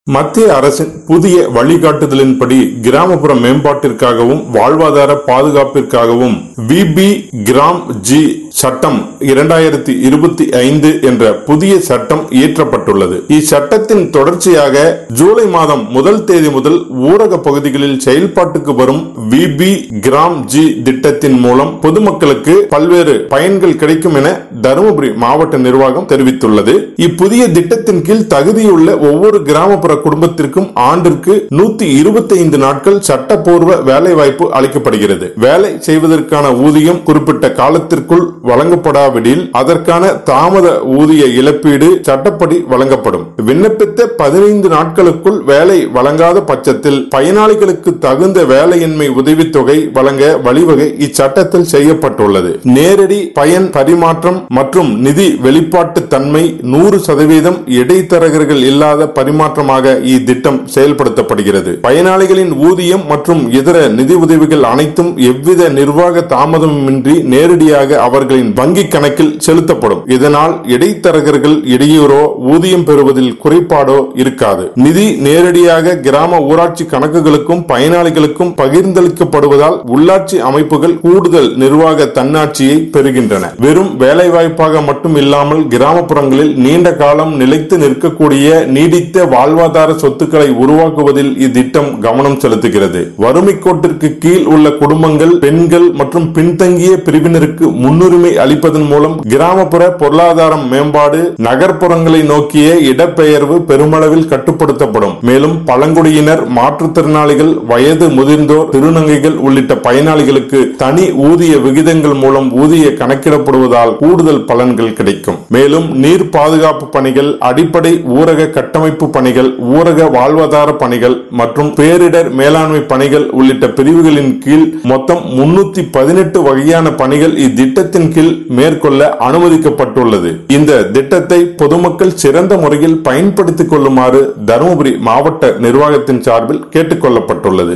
மத்திய அரசின் புதிய வழிகாட்டுதலின்படி கிராமப்புற மேம்பாட்டிற்காகவும் வாழ்வாதார பாதுகாப்பிற்காகவும் விபி கிராம் ஜி சட்டம் இரண்டாயிரத்தி இருபத்தி ஐந்து என்ற புதிய சட்டம் இயற்றப்பட்டுள்ளது இச்சட்டத்தின் தொடர்ச்சியாக ஜூலை மாதம் முதல் தேதி முதல் ஊரக பகுதிகளில் செயல்பாட்டுக்கு வரும் விபி கிராம் ஜி திட்டத்தின் மூலம் பொதுமக்களுக்கு பல்வேறு பயன்கள் கிடைக்கும் என தருமபுரி மாவட்ட நிர்வாகம் தெரிவித்துள்ளது இப்புதிய திட்டத்தின் கீழ் தகுதியுள்ள ஒவ்வொரு கிராமப்புற குடும்பத்திற்கும் ஆண்டிற்கு நூத்தி இருபத்தி ஐந்து நாட்கள் சட்டப்பூர்வ வேலைவாய்ப்பு அளிக்கப்படுகிறது வேலை செய்வதற்கான ஊதியம் குறிப்பிட்ட காலத்திற்குள் வழங்கப்படாவிடில் அதற்கான தாமத ஊதிய இழப்பீடு சட்டப்படி வழங்கப்படும் விண்ணப்பித்த பதினைந்து நாட்களுக்குள் வேலை வழங்காத பட்சத்தில் பயனாளிகளுக்கு தகுந்த வேலையின்மை உதவித்தொகை வழங்க வழிவகை இச்சட்டத்தில் செய்யப்பட்டுள்ளது நேரடி பயன் பரிமாற்றம் மற்றும் நிதி வெளிப்பாட்டு தன்மை நூறு சதவீதம் இடைத்தரகர்கள் இல்லாத பரிமாற்றமாக இத்திட்டம் செயல்படுத்தப்படுகிறது பயனாளிகளின் ஊதியம் மற்றும் இதர நிதி உதவிகள் அனைத்தும் எவ்வித நிர்வாக தாமதமின்றி நேரடியாக அவர்களின் வங்கி கணக்கில் செலுத்தப்படும் இதனால் இடைத்தரகர்கள் இடையூறோ ஊதியம் பெறுவதில் குறைபாடோ இருக்காது நிதி நேரடியாக கிராம ஊராட்சி கணக்குகளுக்கும் பயனாளிகளுக்கும் பகிர்ந்தளிக்கப்படுவதால் உள்ளாட்சி அமைப்புகள் கூடுதல் நிர்வாக தன்னாட்சியை பெறுகின்றன வெறும் வேலைவாய்ப்பாக மட்டும் இல்லாமல் கிராமப்புறங்களில் நீண்ட காலம் நிலைத்து நிற்கக்கூடிய நீடித்த வாழ்வாதார சொத்துக்களை உருவாக்குவதில் இத்திட்டம் கவனம் செலுத்துகிறது வறுமை கோட்டிற்கு கீழ் உள்ள குடும்பங்கள் பெண்கள் மற்றும் பின்தங்கிய பிரிவினருக்கு முன்னுரிமை அளிப்பதன் மூலம் கிராமப்புற பொருளாதாரம் மேம்பாடு நகர்ப்புறங்களை நோக்கிய இடப்பெயர்வு பெருமளவில் கட்டுப்படுத்தப்படும் மேலும் பழங்குடியினர் மாற்றுத்திறனாளிகள் வயது முதிர்ந்தோர் திருநங்கைகள் உள்ளிட்ட பயனாளிகளுக்கு தனி ஊதிய விகிதங்கள் மூலம் ஊதிய கணக்கிடப்படுவதால் கூடுதல் பலன்கள் கிடைக்கும் மேலும் நீர் பாதுகாப்பு பணிகள் அடிப்படை ஊரக கட்டமைப்பு பணிகள் ஊரக வாழ்வாதார பணிகள் மற்றும் பேரிடர் மேலாண்மை பணிகள் உள்ளிட்ட பிரிவுகளின் கீழ் மொத்தம் முன்னூத்தி பதினெட்டு வகையான பணிகள் இத்திட்டத்தின் கீழ் மேற்கொள்ள அனுமதிக்கப்பட்டுள்ளது இந்த திட்டத்தை பொதுமக்கள் சிறந்த முறையில் பயன்படுத்திக் கொள்ளுமாறு தருமபுரி மாவட்ட நிர்வாகத்தின் சார்பில் கேட்டுக் கொள்ளப்பட்டுள்ளது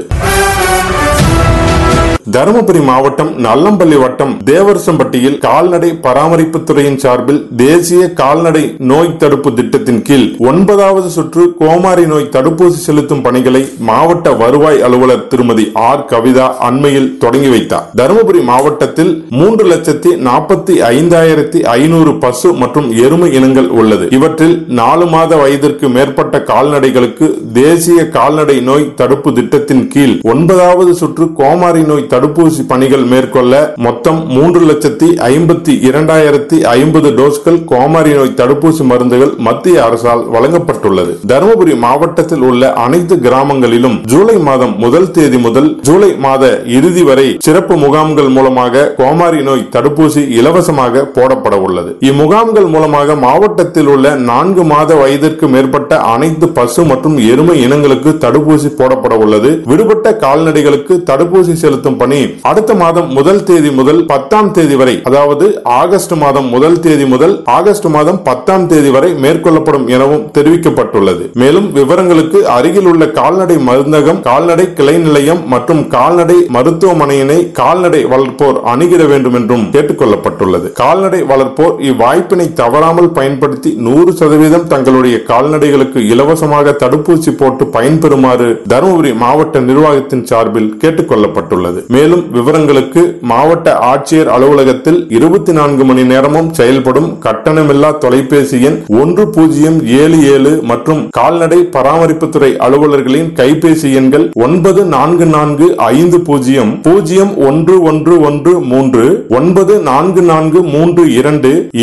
தருமபுரி மாவட்டம் நல்லம்பள்ளி வட்டம் தேவரசம்பட்டியில் கால்நடை பராமரிப்பு துறையின் சார்பில் தேசிய கால்நடை நோய் தடுப்பு திட்டத்தின் கீழ் ஒன்பதாவது சுற்று கோமாரி நோய் தடுப்பூசி செலுத்தும் பணிகளை மாவட்ட வருவாய் அலுவலர் திருமதி ஆர் கவிதா அண்மையில் தொடங்கி வைத்தார் தருமபுரி மாவட்டத்தில் மூன்று லட்சத்தி நாற்பத்தி ஐந்தாயிரத்தி ஐநூறு பசு மற்றும் எருமை இனங்கள் உள்ளது இவற்றில் நாலு மாத வயதிற்கு மேற்பட்ட கால்நடைகளுக்கு தேசிய கால்நடை நோய் தடுப்பு திட்டத்தின் கீழ் ஒன்பதாவது சுற்று கோமாரி நோய் தடுப்பூசி பணிகள் மேற்கொள்ள மொத்தம் மூன்று லட்சத்தி ஐம்பத்தி இரண்டாயிரத்தி ஐம்பது டோஸ்கள் கோமாரி நோய் தடுப்பூசி மருந்துகள் மத்திய அரசால் வழங்கப்பட்டுள்ளது தருமபுரி மாவட்டத்தில் உள்ள அனைத்து கிராமங்களிலும் ஜூலை மாதம் முதல் தேதி முதல் ஜூலை மாத இறுதி வரை சிறப்பு முகாம்கள் மூலமாக கோமாரி நோய் தடுப்பூசி இலவசமாக போடப்பட உள்ளது இம்முகாம்கள் மூலமாக மாவட்டத்தில் உள்ள நான்கு மாத வயதிற்கு மேற்பட்ட அனைத்து பசு மற்றும் எருமை இனங்களுக்கு தடுப்பூசி போடப்பட உள்ளது விடுபட்ட கால்நடைகளுக்கு தடுப்பூசி செலுத்தும் பணி அடுத்த மாதம் முதல் தேதி முதல் பத்தாம் தேதி வரை அதாவது ஆகஸ்ட் மாதம் முதல் தேதி முதல் ஆகஸ்ட் மாதம் பத்தாம் தேதி வரை மேற்கொள்ளப்படும் எனவும் தெரிவிக்கப்பட்டுள்ளது மேலும் விவரங்களுக்கு அருகில் உள்ள கால்நடை மருந்தகம் கால்நடை கிளை நிலையம் மற்றும் கால்நடை மருத்துவமனையினை கால்நடை வளர்ப்போர் அணுகிட வேண்டும் என்றும் கேட்டுக் கொள்ளப்பட்டுள்ளது கால்நடை வளர்ப்போர் இவ்வாய்ப்பினை தவறாமல் பயன்படுத்தி நூறு சதவீதம் தங்களுடைய கால்நடைகளுக்கு இலவசமாக தடுப்பூசி போட்டு பயன்பெறுமாறு தருமபுரி மாவட்ட நிர்வாகத்தின் சார்பில் கேட்டுக் கொள்ளப்பட்டுள்ளது மேலும் விவரங்களுக்கு மாவட்ட ஆட்சியர் அலுவலகத்தில் இருபத்தி நான்கு மணி நேரமும் செயல்படும் கட்டணமில்லா தொலைபேசி எண் ஒன்று பூஜ்ஜியம் ஏழு ஏழு மற்றும் கால்நடை பராமரிப்புத்துறை அலுவலர்களின் கைபேசி எண்கள் ஒன்பது நான்கு நான்கு ஐந்து பூஜ்ஜியம் பூஜ்ஜியம் ஒன்று ஒன்று ஒன்று மூன்று ஒன்பது நான்கு நான்கு மூன்று இரண்டு